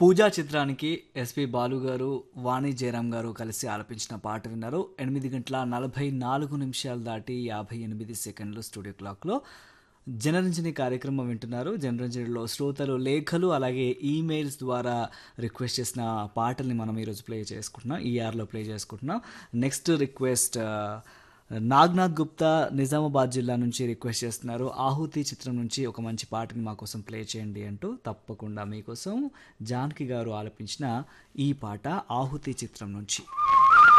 పూజా చిత్రానికి ఎస్పి బాలు గారు వాణి జయరాం గారు కలిసి ఆలపించిన పాట విన్నారు ఎనిమిది గంటల నలభై నాలుగు నిమిషాలు దాటి యాభై ఎనిమిది సెకండ్లు స్టూడియో క్లాక్లో జనరంజని కార్యక్రమం వింటున్నారు జనరంజనిలో శ్రోతలు లేఖలు అలాగే ఈమెయిల్స్ ద్వారా రిక్వెస్ట్ చేసిన పాటల్ని మనం ఈరోజు ప్లే చేసుకుంటున్నాం ఈఆర్లో ప్లే చేసుకుంటున్నాం నెక్స్ట్ రిక్వెస్ట్ నాగ్నాథ్ గుప్తా నిజామాబాద్ జిల్లా నుంచి రిక్వెస్ట్ చేస్తున్నారు ఆహుతి చిత్రం నుంచి ఒక మంచి పాటని మా కోసం ప్లే చేయండి అంటూ తప్పకుండా మీకోసం జానకి గారు ఆలపించిన ఈ పాట ఆహుతి చిత్రం నుంచి